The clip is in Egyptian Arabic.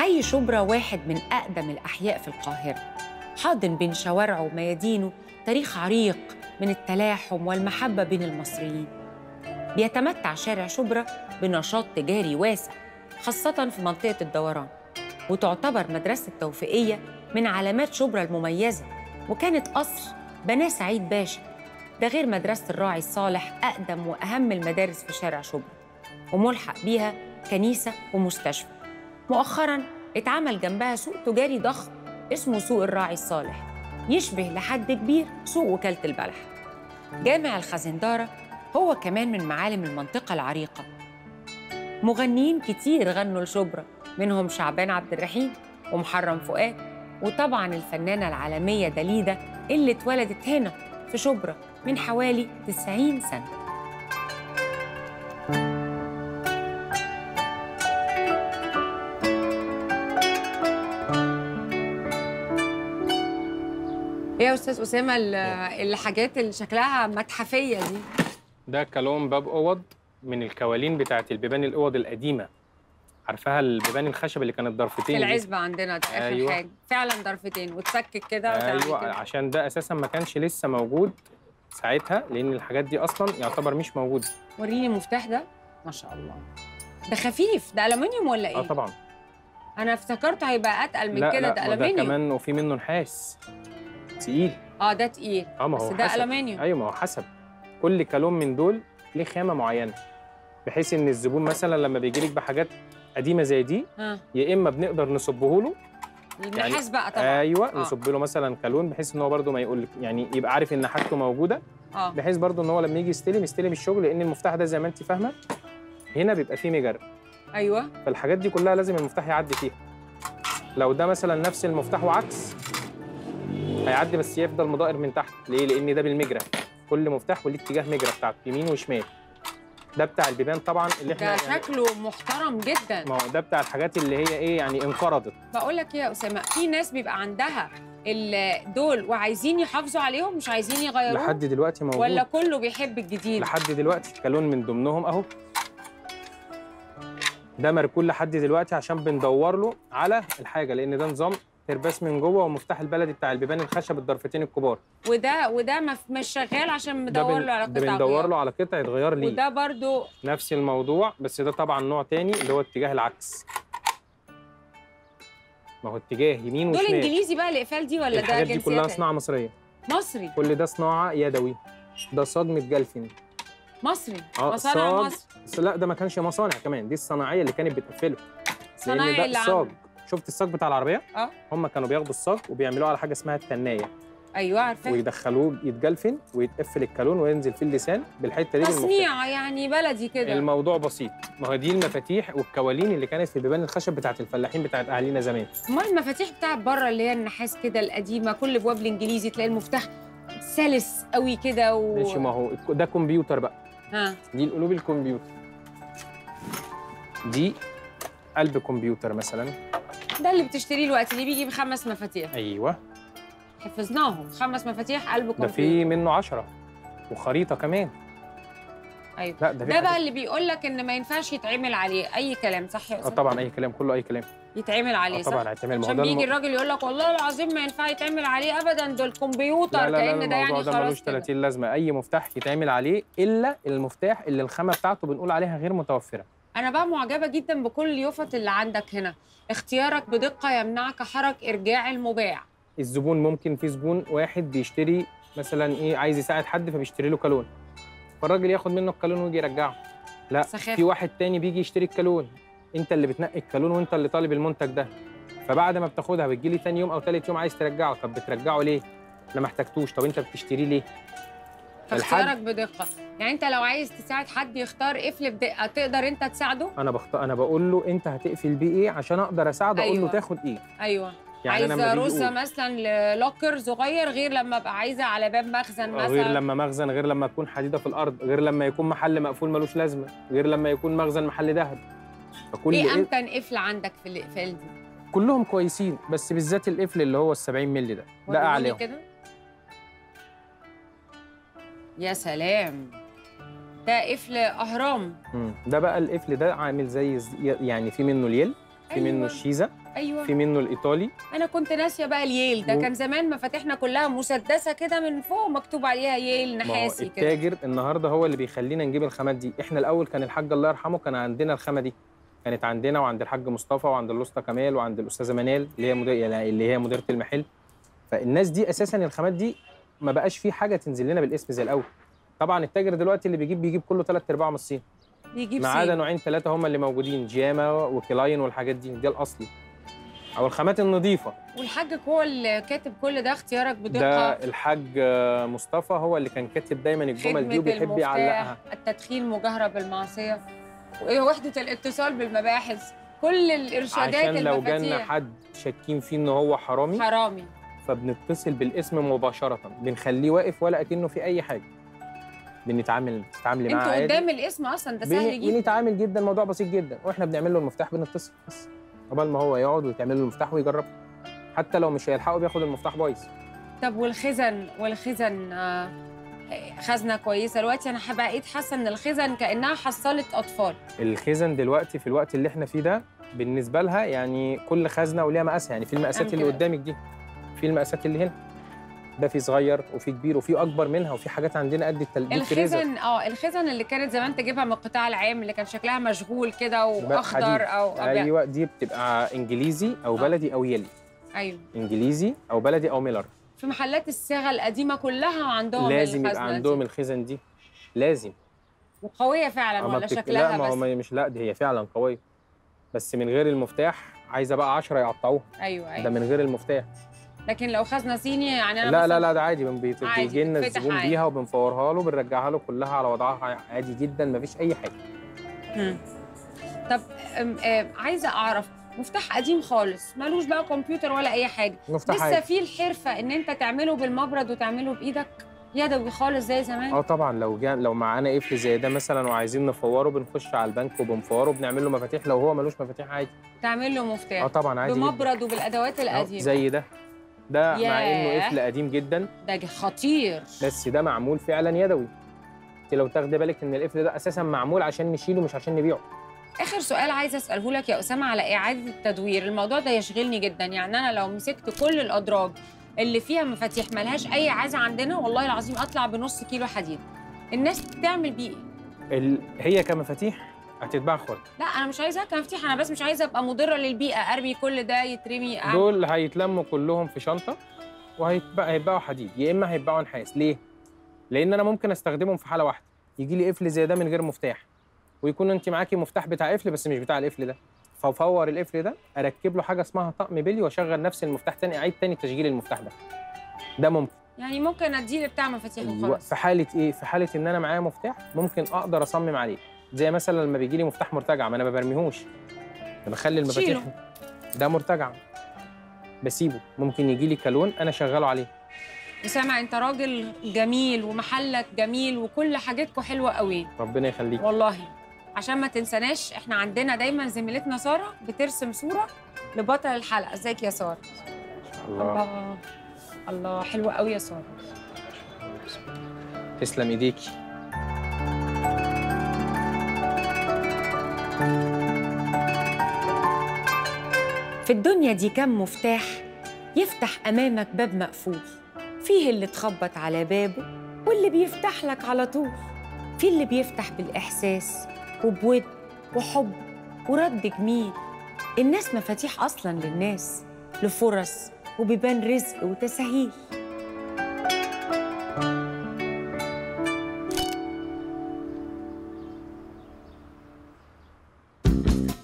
حي شبرا واحد من أقدم الأحياء في القاهرة حاضن بين شوارعه وميادينه تاريخ عريق من التلاحم والمحبة بين المصريين بيتمتع شارع شبرا بنشاط تجاري واسع خاصة في منطقة الدوران وتعتبر مدرسة التوفيقية من علامات شبرا المميزة وكانت قصر بناه سعيد باشا ده غير مدرسة الراعي الصالح أقدم وأهم المدارس في شارع شبرا وملحق بيها كنيسة ومستشفى مؤخراً اتعمل جنبها سوق تجاري ضخم اسمه سوق الراعي الصالح يشبه لحد كبير سوق وكالة البلح جامع الخزندارة هو كمان من معالم المنطقة العريقة مغنيين كتير غنوا لشبرا منهم شعبان عبد الرحيم ومحرم فؤاد وطبعا الفنانة العالمية داليدا اللي اتولدت هنا في شبرا من حوالي 90 سنة ايه يا استاذ اسامه ال- الحاجات اللي شكلها متحفيه دي ده كالون باب اوض من الكوالين بتاعت البيبان الاوض القديمه عارفاها البيبان الخشب اللي كانت في ضرفتين دي؟ العزبه عندنا دي اخر أيوة. حاجه فعلا ضرفتين وتفكك كده وتعمل ايوه كده. عشان ده اساسا ما كانش لسه موجود ساعتها لان الحاجات دي اصلا يعتبر مش موجوده وريني المفتاح ده ما شاء الله ده خفيف ده الومنيوم ولا ايه اه طبعا انا افتكرته هيبقى اتقل من لا كده لا ده ما ده الومنيوم كمان وفي منه نحاس تقيل اه ده تقيل اه ما بس هو ده حسب. الومنيوم ايوه ما هو حسب كل كالون من دول ليه خامه معينه بحيث ان الزبون مثلا لما بيجي لك بحاجات قديمه زي دي ها يا اما بنقدر نصبه له النحاس بقى طبعا ايوه آه. نصب له مثلا كالون بحيث ان هو برده ما يقول يعني يبقى عارف ان حاجته موجوده اه بحيث برده ان هو لما يجي يستلم يستلم الشغل لان المفتاح ده زي ما انت فاهمه هنا بيبقى فيه مجر ايوه فالحاجات دي كلها لازم المفتاح يعدي فيها لو ده مثلا نفس المفتاح وعكس هيعدي بس يفضل مضائر من تحت ليه لان ده بالمجرى كل مفتاح وليه اتجاه مجرى بتاعته يمين وشمال ده بتاع البيبان طبعا اللي احنا ده يعني شكله محترم جدا ما هو ده بتاع الحاجات اللي هي ايه يعني انقرضت بقول لك ايه يا اسامه في ناس بيبقى عندها ال- دول وعايزين يحافظوا عليهم مش عايزين يغيروهم لحد دلوقتي موجود ولا كله بيحب الجديد لحد دلوقتي كالون من ضمنهم اهو ده مركون لحد دلوقتي عشان بندور له على الحاجه لان ده نظام ترباس من جوه ومفتاح البلدي بتاع البيبان الخشب الضرفتين الكبار وده وده مف- مش شغال عشان ده مدور بن- له على ده قطع بندور غيار. له على قطعه غيار ليه وده برضو نفس الموضوع بس ده طبعا نوع تاني اللي هو اتجاه العكس ما هو اتجاه يمين دول وشمال انجليزي بقى الاقفال دي ولا ده الحاجات دي كلها جنسيات صناعه مصريه مصري كل ده صناعه يدوي ده صاج متجلفن مصري اه مصانع صاج مصر بس لا ده ما كانش مصانع كمان دي الصناعيه اللي كانت بتقفله لان صنايعي ده اللي الصاج عامله شفت الصاج بتاع العربيه اه هم كانوا بياخدوا الصاج وبيعملوه على حاجه اسمها التنايه ايوه عارفاه ويدخلوه يتجلفن ويتقفل الكالون وينزل فيه اللسان بالحته دي بالمفتاح. تصنيع يعني بلدي كده الموضوع بسيط ما هو دي المفاتيح والكوالين اللي كانت في بيبان الخشب بتاعت الفلاحين بتاعت اهالينا زمان امال المفاتيح بتاعت بره اللي هي النحاس كده القديمه كل ابواب الانجليزي تلاقي المفتاح سلس قوي كده و... ماشي ما هو ده كمبيوتر بقى ها دي القلوب الكمبيوتر دي قلب كمبيوتر مثلا ده اللي بتشتريه الوقت اللي بيجي بخمس مفاتيح ايوه حفظناهم خمس مفاتيح قلب ده كمبيوتر في منه عشرة وخريطه كمان ايوه لا ده في ده بقى حاجات- اللي بيقول لك ان ما ينفعش يتعمل عليه اي كلام صح يا اه أسامة؟ طبعا اي كلام كله اي كلام يتعمل عليه اه صح طبعا هيتعمل ما هو عشان ده بيجي الم- الراجل يقول لك والله العظيم ما ينفع يتعمل عليه ابدا ده الكمبيوتر لا لا لا كان ده الموضوع يعني ده خلاص ملوش كده 30 لازمه اي مفتاح يتعمل عليه الا المفتاح اللي الخامه بتاعته بنقول عليها غير متوفره انا بقى معجبه جدا بكل اليوفط اللي عندك هنا اختيارك بدقه يمنعك حرج ارجاع المباع الزبون ممكن في زبون واحد بيشتري مثلا ايه عايز يساعد حد فبيشتري له كالون فالراجل ياخد منه الكالون ويجي يرجعه لا سخافة. في واحد تاني بيجي يشتري الكالون انت اللي بتنقي الكالون وانت اللي طالب المنتج ده فبعد ما بتاخدها بتجي لي تاني يوم او تالت يوم عايز ترجعه طب بترجعه ليه انا ما احتاجتوش طب انت بتشتريه ليه فاختيارك بدقه يعني انت لو عايز تساعد حد يختار قفل بدقه تقدر انت تساعده انا بخت... انا بقول له انت هتقفل بيه ايه عشان اقدر اساعده اقول له أيوة. تاخد ايه ايوه يعني انا عايزه لما بيجي رزه يقول- مثلا لوكر صغير غير لما ابقى عايزه على باب مخزن مثلا غير لما مخزن غير لما تكون حديده في الارض غير لما يكون محل مقفول ملوش لازمه غير لما يكون مخزن محل ذهب فكل ايه إيه امتن قفل عندك في الاقفال دي كلهم كويسين بس بالذات القفل اللي هو ال 70 مللي ده ده وريهولي اعلاهم كده يا سلام ده قفل اهرام مم. ده بقى القفل ده عامل زي ز- يعني في منه اليل في أيوة. منه الشيزه ايوه في منه الايطالي انا كنت ناسيه بقى الييل ده و- كان زمان مفاتيحنا كلها مسدسه كده من فوق مكتوب عليها ييل ما هو نحاسي كده التاجر النهارده هو اللي بيخلينا نجيب الخامات دي احنا الاول كان الحاج الله يرحمه كان عندنا الخامه دي كانت عندنا وعند الحاج مصطفى وعند الاسطى كمال وعند الاستاذه منال اللي هي مدير يعني اللي هي مديره المحل فالناس دي اساسا الخامات دي ما بقاش في حاجه تنزل لنا بالاسم زي الاول طبعا التاجر دلوقتي اللي بيجيب بيجيب كله ثلاث ارباع من الصين بيجيب ما عدا سين. نوعين ثلاثه هم اللي موجودين جياما وكلاين والحاجات دي ده الاصلي او الخامات النظيفه والحاج هو اللي كاتب كل ده اختيارك ده بدقه الحاج آه، مصطفى هو اللي كان كاتب دايما الجمل دي خدمة وبيحب المفتاح يعلقها التدخين مجاهرة بالمعصية وإيه وحدة الاتصال بالمباحث كل الإرشادات عشان لو جالنا المفاتيح حد شاكين فيه ان هو حرامي حرامي فبنتصل بالاسم مباشره بنخليه واقف ولا اكنه في اي حاجه بنتعامل تتعاملي معاه انتوا عادي قدام الاسم اصلا ده سهل بن- جدا بنتعامل جدا الموضوع بسيط جدا واحنا بنعمل له المفتاح بنتصل بس قبل ما هو يقعد ويتعمل له المفتاح ويجرب حتى لو مش هيلحقه بياخد المفتاح بايظ طب والخزن والخزن آه، خزنة كويسة دلوقتي أنا بقيت حاسة إن الخزن كأنها حصلت أطفال الخزن دلوقتي في الوقت اللي احنا فيه ده بالنسبه لها يعني كل خزنه وليها مقاسها يعني في المقاسات أعمل اللي كده. قدامك دي في المقاسات اللي هنا ده في صغير وفي كبير وفي اكبر منها وفي حاجات عندنا قد التلبيك الخزن اه الخزن اللي كانت زمان تجيبها من القطاع العام اللي كان شكلها مشغول كده واخضر او أبيض. ايوه دي بتبقى انجليزي او آه. بلدي او يلي ايوه انجليزي او بلدي او ميلر في محلات الصاغه القديمه كلها عندهم لازم الخزنة يبقى عندهم دي. الخزن دي لازم وقويه فعلا أما ولا بتك- شكلها لا ما هو بس ما- مش لا دي هي فعلا قويه بس من غير المفتاح عايزه بقى 10 يقطعوها ايوه ده ايوه من غير المفتاح لكن لو خزنه صيني يعني انا لا مثلاً لا لا ده عادي بن- بيت- عادي، بيجي لنا بتتفتح الزبون عادي. بيها وبنفورها له بنرجعها له كلها على وضعها عادي جدا مفيش اي حاجه مم. طب أم، أم، عايزه اعرف مفتاح قديم خالص ملوش بقى كمبيوتر ولا اي حاجه مفتاح لسه عادي في الحرفه ان انت تعمله بالمبرد وتعمله بايدك يدوي خالص زي زمان اه طبعا لو جا لو معانا قفل زي ده مثلا وعايزين نفوره بنخش على البنك وبنفوره بنعمل له مفاتيح لو هو ملوش مفاتيح عادي تعمل له اه مفتاح طبعا عادي جدا بمبرد وبالادوات أهو القديمه زي ده ده مع انه ياه. قفل قديم جدا ده خطير بس ده معمول فعلا يدوي انت لو تاخدي بالك ان القفل ده اساسا معمول عشان نشيله مش عشان نبيعه اخر سؤال عايزه اساله لك يا اسامه على اعاده التدوير الموضوع ده يشغلني جدا يعني انا لو مسكت كل الادراج اللي فيها مفاتيح ملهاش اي عازه عندنا والله العظيم اطلع بنص كيلو حديد الناس تعمل بيه ايه ال... هي كمفاتيح هتتباع خرد لا انا مش عايزاها كمفتيح انا بس مش عايزه ابقى مضره للبيئه ارمي كل ده يترمي أعمل- دول هيتلموا كلهم في شنطه وهيتباع هيتباعوا حديد يا اما هيتباعوا نحاس ليه لان انا ممكن استخدمهم في حاله واحده يجي لي قفل زي ده من غير مفتاح ويكون انت معاكي مفتاح بتاع قفل بس مش بتاع القفل ده فافور القفل ده اركب له حاجه اسمها طقم بلي واشغل نفس المفتاح تاني اعيد تاني تشغيل المفتاح ده ده ممكن يعني ممكن اديله بتاع مفاتيح أيوة. وخلاص في حاله ايه في حاله ان انا معايا مفتاح ممكن اقدر اصمم عليه زي مثلا لما بيجي لي مفتاح مرتجع ما انا ما برميهوش انا بخلي المفاتيح شيله. ده مرتجع بسيبه ممكن يجي لي كالون انا شغاله عليه اسامه انت راجل جميل ومحلك جميل وكل حاجتكم حلوه قوي ربنا يخليك والله عشان ما تنساناش احنا عندنا دايما زميلتنا ساره بترسم صوره لبطل الحلقه ازيك يا ساره الله الله الله حلوه قوي يا ساره تسلم ايديكي في الدنيا دي كم مفتاح يفتح أمامك باب مقفول فيه اللي تخبط على بابه واللي بيفتح لك على طول في اللي بيفتح بالإحساس وبود وحب ورد جميل الناس مفاتيح أصلاً للناس لفرص وبيبان رزق وتسهيل